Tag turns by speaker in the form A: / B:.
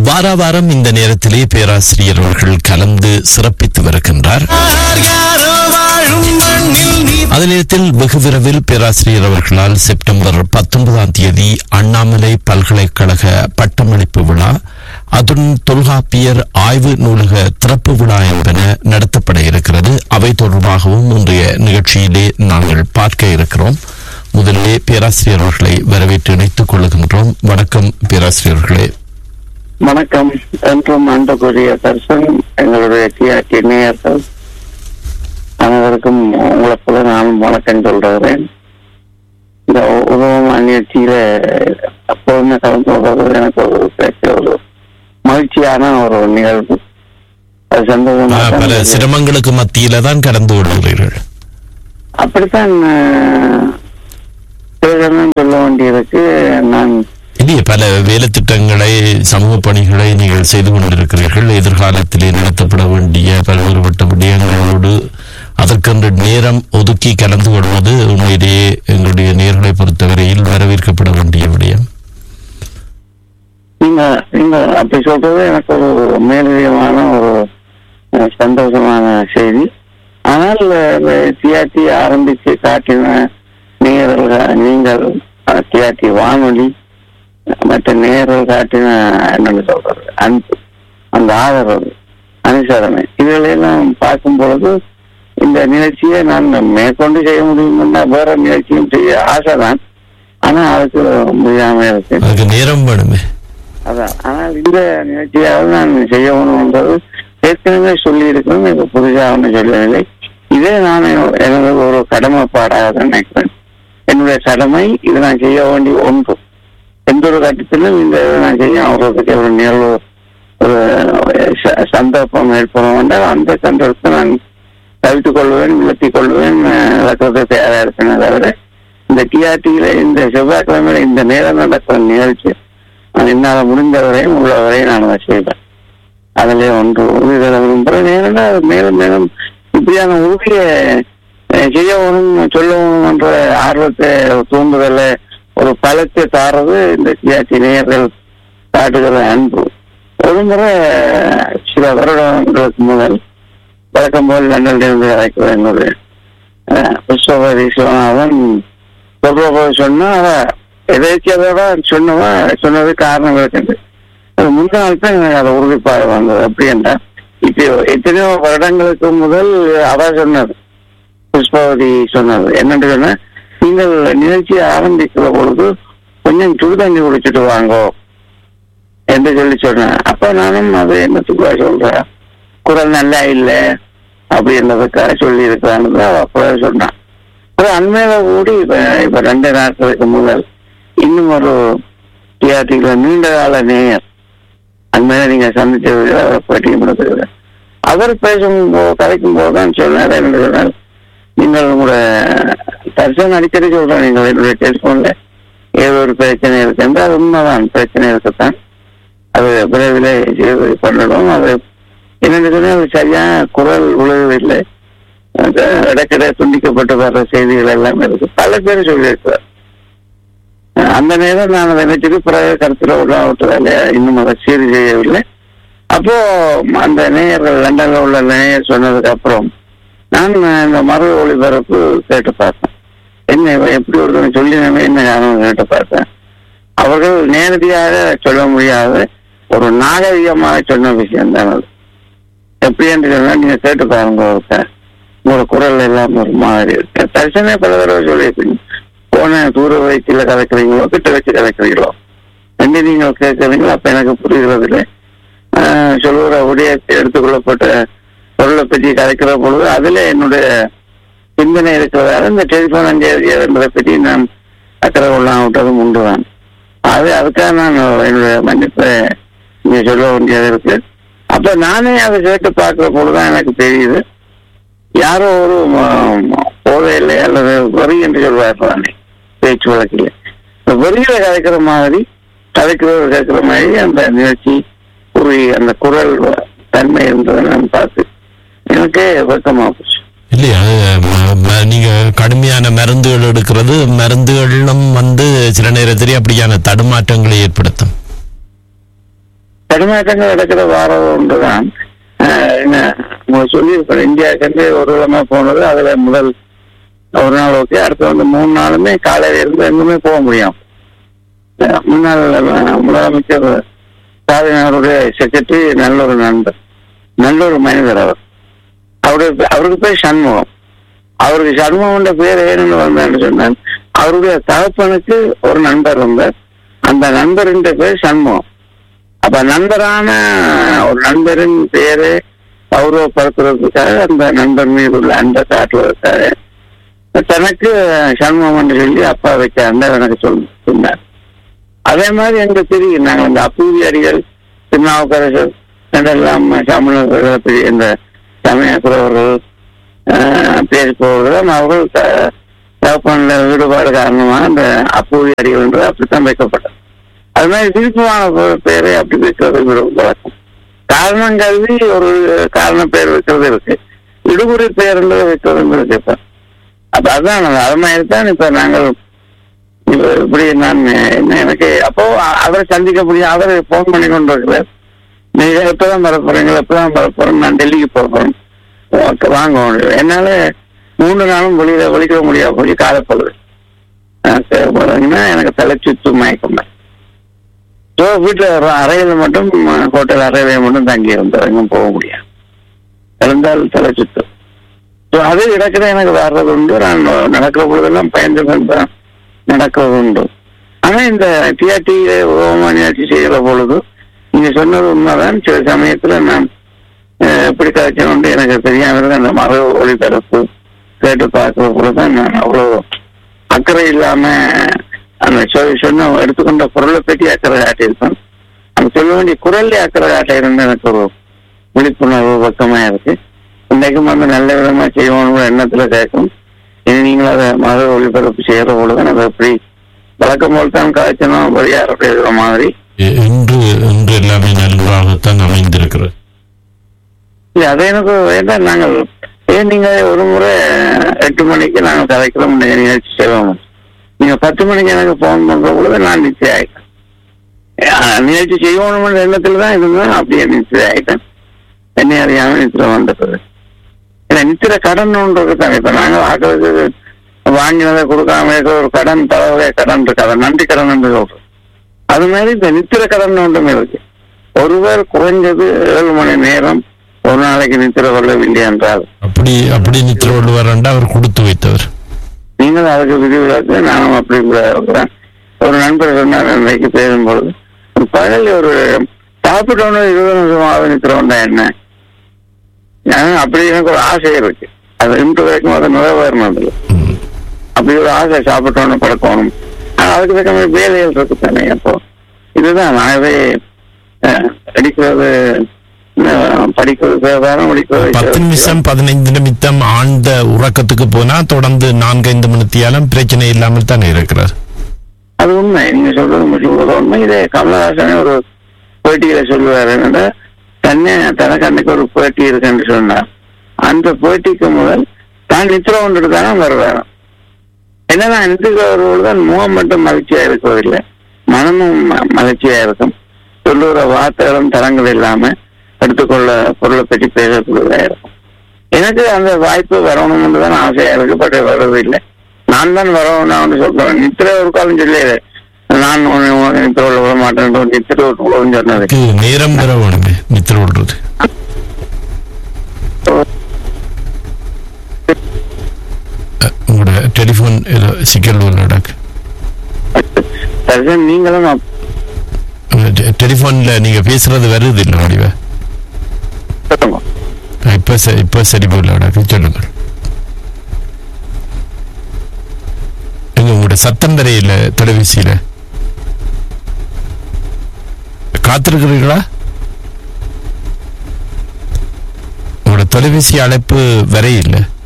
A: வார வாரம் இந்த நேரத்திலே பேராசிரியர் அவர்கள் கலந்து சிறப்பித்து வருகின்றார் அதே நேரத்தில் வெகு விரைவில் பேராசிரியர் அவர்களால் செப்டம்பர் பத்தொன்பதாம் தேதி அண்ணாமலை பல்கலைக்கழக பட்டமளிப்பு விழா அதுடன் தொல்காப்பியர் ஆய்வு நூலக திறப்பு விழா என்பன நடத்தப்பட இருக்கிறது அவை தொடர்பாகவும் இன்றைய நிகழ்ச்சியிலே நாங்கள் பார்க்க இருக்கிறோம் முதலிலே பேராசிரியர் அவர்களை வரவேற்று இணைத்துக் கொள்ளுகின்றோம் வணக்கம் பேராசிரியர்களே
B: வணக்கம் என்றும் அன்புக்குரிய தர்சன் எங்களுடைய டிஆர்டி நேயர்கள் அனைவருக்கும் உங்களை போல நானும் வணக்கம் சொல்றேன் இந்த உதவும் நிகழ்ச்சியில எப்போதுமே கலந்து கொள்வது எனக்கு ஒரு பெரிய ஒரு மகிழ்ச்சியான ஒரு நிகழ்வு அது சந்தோஷமா
A: ஆ,
B: தான்
A: பல
B: இருக்குது.
A: சிரமங்களுக்கு மத்தியில தான் கடந்து கொள்கிறீர்கள்
B: அப்படித்தான் அஹ், சிறிதளவு சொல்ல வேண்டியிருக்கு நான்
A: இல்லையே பல வேலை திட்டங்களை சமூக பணிகளை நீங்கள் செய்து கொண்டிருக்கிறீர்கள் எதிர்காலத்திலே நடத்தப்பட வேண்டிய பல்வேறுபட்ட விடயங்களோடு அதற்கென்று நேரம் ஒதுக்கி கலந்து கொள்வது உண்மையிலேயே எங்களுடைய நேர்களை பொறுத்தவரையில் வரவேற்கப்பட வேண்டிய விடயம்
B: நீங்க நீங்க அப்படி சொல்றது எனக்கு ஒரு மேலதிகமான ஒரு அஹ், சந்தோஷமான செய்தி ஆனால் டிஆர்டி ஆரம்பித்து காட்டின நேயர்கள் நீங்கள் டிஆர்டி வானொலி மற்ற நேயர்கள் காட்டின என்னன்னு சொல்றது அன்பு அந்த ஆதரவு அனுசரணை இதுகளெல்லாம் பார்க்கும் பொழுது இந்த நிகழ்ச்சியை நான் மேற்கொண்டு செய்ய முடியும்னா வேற நிகழ்ச்சியும் செய்ய ஆசைதான் ஆனா அதுக்கு முடியாம இருக்கு
A: அதுக்கு நேரம் வேணுமே
B: அதான் ஆனால் இந்த நிகழ்ச்சியாவது நான் செய்யணும்ன்றது ஏற்கனவே சொல்லி இருக்கணும் எனக்கு புதுசாக ஒன்றும் சொல்லவில்லை இதே நான் எனது ஒரு கடமைப்பாடாக தான் நினைக்கிறேன் என்னுடைய கடமை இது நான் செய்ய வேண்டிய ஒன்று எந்த ஒரு கட்டத்திலும் இந்த இதை நான் செய்ய அவர்களுக்கு ஒரு நிகழ்வு ஒரு ச- சந்தர்ப்பம் ஏற்படும் என்றால் அந்த சந்தர்ப்பத்தை நான் தவித்துக் கொள்வேன் விளத்திக் கொள்வேன் நடக்கிறது தயாராக இருப்பேன் தவிர இந்த டிஆர்டியில இந்த செவ்வாய்க்கிழமையில இந்த நேரம் நடக்கிற நிகழ்ச்சி நான் என்னால் முடிந்தவரையும் உள்ளவரையும் நான் அதை செய்வேன் அதிலே ஒன்று உறுதி தர விரும்புகிறேன் ஏனென்றால் அது மேலும் மேலும் இப்படியான உறுதியை அஹ், செய்யணும் சொல்லணும் என்ற ஆர்வத்தை தூண்டுதல ஒரு பலத்தை தாரது இந்த சியாட்சி நேயர்கள் காட்டுகிற அன்பு ஒரு முறை சில வருடங்களுக்கு முதல் வழக்கம் போல் லண்டனிலிருந்து அழைக்கிற என்னுடைய அஹ், புஷ்பவதி சிவநாதன் சொல்ற சொன்னா அவ எதேச்சியதோட சொன்னவா சொன்னது காரணம் இருக்குது அது முன்னாள் தான் எனக்கு அதை உறுதிப்பாடு வந்தது அப்படி என்றால் இப்போ எத்தனையோ வருடங்களுக்கு முதல் அவ சொன்னது புஷ்பாவதி சொன்னது என்னன்னு சொன்னா நீங்கள் நிகழ்ச்சியை ஆரம்பிக்கிற பொழுது கொஞ்சம் சுடு தண்ணி குடிச்சிட்டு வாங்கோ என்று சொல்லி சொன்னேன் அப்ப நானும் அது என்னத்துக்குள்ள சொல்றேன் குரல் நல்லா இல்லை அப்படின்றதுக்காக சொல்லி இருக்கிறான்னு அப்ப சொன்னான் அப்புறம் அண்மையில கூடி இப்ப இப்ப ரெண்டு நாட்களுக்கு முதல் இன்னும் ஒரு டிஆர்டில நீண்ட கால நேயர் அண்மையில நீங்க சந்திச்சது பேட்டியும் கொடுத்துருக்க அவர் பேசும் போ- கதைக்கும் போதுதான் சொன்னார் என்ன சொன்னார் நீங்கள் உங்களோட தர்சன் அடிக்கடி சொல்றேன் நீங்கள் என்னுடைய டெலிஃபோன்ல ஏதோ ஒரு பிரச்சனை இருக்கு என்று அது உண்மைதான் பிரச்சனை இருக்கத்தான் அது விரைவில் செய்து பண்ணணும் அது என்னென்னு சொன்னா அது சரியான குரல் உழவில்லை அந்த இடக்கிட துண்டிக்கப்பட்டு வர்ற செய்திகள் எல்லாம் இருக்கு பல பேர் சொல்லியிருக்கிறார் அந்த நேரம் நான் அதை நினைச்சிட்டு பிறகு கருத்துல விட்டதில்லை இன்னும் அதை சீர் செய்யவில்லை அப்போ அந்த நேயர்கள் லண்டன்ல உள்ள நேயர் சொன்னதுக்கு அப்புறம் நான் இந்த மறு ஒளிபரப்பு கேட்டு பார்த்தேன் என்ன இவன் எப்படி ஒருத்தனை சொல்லி நம்ம என்ன காரணம் கேட்டு பார்த்தேன் அவர்கள் நேரடியாக சொல்ல முடியாத ஒரு நாகரிகமாக சொன்ன விஷயம் தான் அது எப்படி என்று சொன்னா நீங்க கேட்டு பாருங்க ஒருத்தர் உங்களோட குரல் எல்லாம் ஒரு மாதிரி இருக்கு தரிசனே பல தடவை சொல்லியிருப்பீங்க போன தூர வயிற்றுல கலக்கிறீங்களோ கிட்ட வச்சு கலக்கிறீங்களோ ரெண்டு நீங்க கேட்கறீங்களோ அப்ப எனக்கு புரிகிறது இல்லை ஆஹ் சொல்லுகிற உடைய எடுத்துக்கொள்ளப்பட்ட பொருளை பற்றி கலைக்கிற பொழுது அதுல என்னுடைய சிந்தனை இருக்கிறதால இந்த டெலிபோன் அங்கே என்பதை பற்றி நான் அக்கறை கொள்ளாம விட்டதும் உண்டுதான் அது அதுக்காக நான் என்னுடைய மன்னிப்பை இங்க சொல்ல வேண்டியது இருக்கு அப்ப நானே அதை கேட்டு பார்க்கிற பொழுதுதான் எனக்கு தெரியுது யாரோ ஒரு போதையில்லை அல்லது வரி என்று சொல்வார் தானே பேச்சு வழக்கில் இந்த வரியில கலைக்கிற மாதிரி கலைக்கிறவர் கேட்கிற மாதிரி அந்த நிகழ்ச்சி ஒரு அந்த குரல் தன்மை இருந்ததை நான் பார்த்து எனக்கே வெக்கமா போச்சு
A: இல்லையா ம- ம- நீங்க கடுமையான மருந்துகள் எடுக்கிறது மருந்துகளும் வந்து சில நேரத்திலே அப்படியான தடுமாற்றங்களை ஏற்படுத்தும்
B: தடுமாற்றங்கள் நடக்கிற வாரம் ஒன்றுதான் ஆஹ், என்ன உங்களுக்கு சொல்லியிருப்பேன் இந்தியாவுக்கு ஒரு விதமா போனது அதுல முதல் ஒரு நாள் ஓகே அடுத்து வந்து மூணு நாளுமே காலையில இருந்து எங்குமே போக முடியும் அஹ், முன்னாள் அஹ், முதலமைச்சர் ஸ்டாலினாருடைய செக்ரட்டரி நல்ல ஒரு நண்பர் நல்ல ஒரு மனிதர் அவர் அவருடைய பே- அவருக்கு பேர் சண்முகம் அவருக்கு சண்முகம்ன்ற பேர் ஏன்னு வந்தான்னு சொன்னான் அவருடைய தகப்பனுக்கு ஒரு நண்பர் இருந்தார் அந்த நண்பரின் பேர் சண்முகம் அப்ப நண்பரான ஒரு நண்பரின் பேரை கௌரவப்படுத்துறதுக்காக அந்த நண்பர் மீது உள்ள அன்பை காட்டுவதற்காக தனக்கு சண்முகம் என்று சொல்லி அப்பா வைக்க அந்த எனக்கு சொல் சொன்னார் அதே மாதிரி எங்க தெரியும் நாங்கள் இந்த அப்பூதி அடிகள் திருநாவுக்கரசர் இதெல்லாம் தமிழர்கள் பெரிய இந்த சமயக்குறவர்கள் பேசுபவர்கள் அவர்கள் த- தகப்பன்ல ஈடுபாடு காரணமாக அந்த அப்பூதி அடிகள் என்று அப்படித்தான் வைக்கப்பட்டது அது மாதிரி விருப்பமான பே- பேரை அப்படி வைக்கிறது விரு- வழக்கம் காரணம் கருதி ஒரு காரண பேர் வைக்கிறது இருக்கு இடுகுறி பேர் என்று வைக்கிறது இருக்கு இப்ப அப்ப அதான் அது மாதிரி தான் இப்ப நாங்கள் இப்ப இப்படி நான் என்ன எனக்கு அப்போ அ- அவரை சந்திக்க முடியும் அவரை போன் பண்ணி கொண்டு இருக்கிறார் நீங்க எப்பதான் வர போறீங்க எப்பதான் வர போறேன் நான் டெல்லிக்கு போக போறேன் ஓகே, வாங்க என்னால மூணு நாளும் வெளியில வெளிக்க முடியாது போய் காலப்பொழுது போறீங்கன்னா எனக்கு தலை சுத்து மயக்கம் ஸோ வீட்டுல ஒரு அறையில மட்டும் ஹோட்டல் அறையில மட்டும் தங்கி இருந்தோம் எங்கும் போக முடியாது இருந்தால் தலை சுத்தும் ஸோ அது இடக்கிற எனக்கு வர்றது உண்டு நான் நடக்கிற பொழுதெல்லாம் பயந்து கொண்டு நடக்கிறது உண்டு ஆனா இந்த டிஆர்டி ஓமானியாட்சி செய்கிற பொழுது நீங்க சொன்னது உண்மைதான் சில சமயத்துல நான் அஹ், எப்படி கதைச்சோண்டு எனக்கு தெரியாம இருக்கு அந்த மறு ஒளிபரப்பு கேட்டு பார்க்கிற பொழுதுதான் நான் அவ்வளவு அக்கறை இல்லாம அந்த சொ- சொன்ன எடுத்துக்கொண்ட பொருளை பற்றி அக்கறை காட்டியிருப்பேன் அந்த சொல்ல வேண்டிய குரல்ல அக்கறை காட்டியிருந்த எனக்கு ஒரு விழிப்புணர்வு பக்கமா இருக்கு இன்னைக்கும் வந்து நல்ல விதமா செய்வோம்னு எண்ணத்துல கேட்கும் இனி நீங்களும் அதை மத ஒளிபரப்பு செய்யற பொழுது அதை எப்படி வழக்கம் போல் தான் காய்ச்சணும் யாருடைய இருக்கிற மாதிரி
A: இ- இன்று இன்று எல்லாமே நன்றாகத்தான் அமைந்திருக்கிறது
B: இல்ல, அது எனக்கு வேண்டாம் நாங்கள் ஏன் நீங்க ஒரு முறை எட்டு மணிக்கு நாங்கள் கதைக்கிறோம் நீங்க நிகழ்ச்சி செய்வோம் நீங்க பத்து மணிக்கு எனக்கு போன் பண்ற பொழுது நான் நிச்சயம் ஆயிட்டேன் அஹ், நிகழ்ச்சி செய்யணும்ன்ற எண்ணத்துல தான் இருந்தேன் அப்படியே நிச்சயம் ஆயிட்டேன் என்னை அறியாம நித்திர வந்தது ஏன்னா நித்திர கடன் ஒன்று இருக்குதானே இப்ப நாங்கள் ஆக்களுக்கு வாங்கினதை கொடுக்காம இருக்கிற ஒரு கடன் பல வகை கடன் இருக்கு அதை நன்றி கடன் என்று சொல்றோம் அது மாதிரி இந்த நித்திர கடன் ஒன்றும் இருக்கு ஒருவர் குறைஞ்சது ஏழு மணி நேரம் ஒரு நாளைக்கு நித்திர கொள்ளவில்லை என்றால்
A: அப்படி அப்படி நித்திர கொள்வார் அவர் கொடுத்து வைத்தவர்
B: நீங்கள் அதுக்கு விதிவிலக்கு நானும் அப்படி கூட இருக்கிறேன் ஒரு நண்பர் சொன்னார் அன்றைக்கு பேசும்பொழுது ஒரு பகல் ஒரு சாப்பிட்டோன்னு இருபது நிமிஷமாவது நித்திரம் தான் என்ன ஏன்னா அப்படி எனக்கு ஒரு ஆசை இருக்கு அது இன்று வரைக்கும் அதை நிறைவேறினதில்லை
A: ம்.
B: அப்படி ஒரு ஆசை சாப்பிட்டோன்னு படுக்கணும் ஆனா அதுக்கு தக்க மாதிரி வேலைகள் இருக்கு தானே அப்போ இதுதான் நானவே அஹ், அடிக்கிறது அஹ், படிக்கிறது வியாபாரம்
A: பத்து
B: படிக்கிறது
A: நிமிஷம் பதினைந்து நிமிஷம் ஆழ்ந்த உறக்கத்துக்கு போனா தொடர்ந்து நான்கைந்து மணித்தியாலும் பிரச்சனை இல்லாமல் தான் இருக்கிறார்
B: அது உண்மை நீங்க சொல்றது மட்டும் உண்மை இதே கமலஹாசனே ஒரு பேட்டியில சொல்லுவாரு என்னன்னா தன்னை தனக்கு அன்னைக்கு ஒரு பேட்டி இருக்குன்னு சொன்னார் அந்த பேட்டிக்கு முதல் தான் நித்திரம் கொண்டுட்டு தானே வருவாராம் என்னன்னா நித்திரவர்கள் தான் முகம் மட்டும் மகிழ்ச்சியா இருக்கவில்லை மனமும் ம- மகிழ்ச்சியா இருக்கும் சொல்லுற வார்த்தைகளும் தரங்கள் இல்லாம எடுத்துக்கொள்ள பொருளை பற்றி பேசக்கூடியதா இருக்கும் எனக்கு அந்த வாய்ப்பு வரணும்னு தான் ஆசையா இருக்கு பட் வரதில்லை நான் தான் வரணும்னு சொல்றேன் நித்திர ஒரு காலம் சொல்லியது நான் உன்னை உனக்கு நித்திர உள்ள விட மாட்டேன் நித்திர விட்டு சொன்னது
A: அதுக்கு நேரம் பெற வேணுமே நித்திர கொள்றது அஹ், உங்களோட டெலிஃபோன் ஏதோ சிக்கல் உள்ள நடக்கு
B: சரி நீங்களும் அப்-
A: டெலிஃபோன்ல நீங்க பேசுறது வருது இல்லை வடிவ
B: சொல்லுங்க
A: இப்ப ச- இப்ப சரி போல நடக்கு சொல்லுங்கள் எங்க உங்களோட சத்தம் வரையில தொலைபேசியில காத்திருக்கிறீர்களா உங்களோட தொலைபேசி அழைப்பு வரையில்லை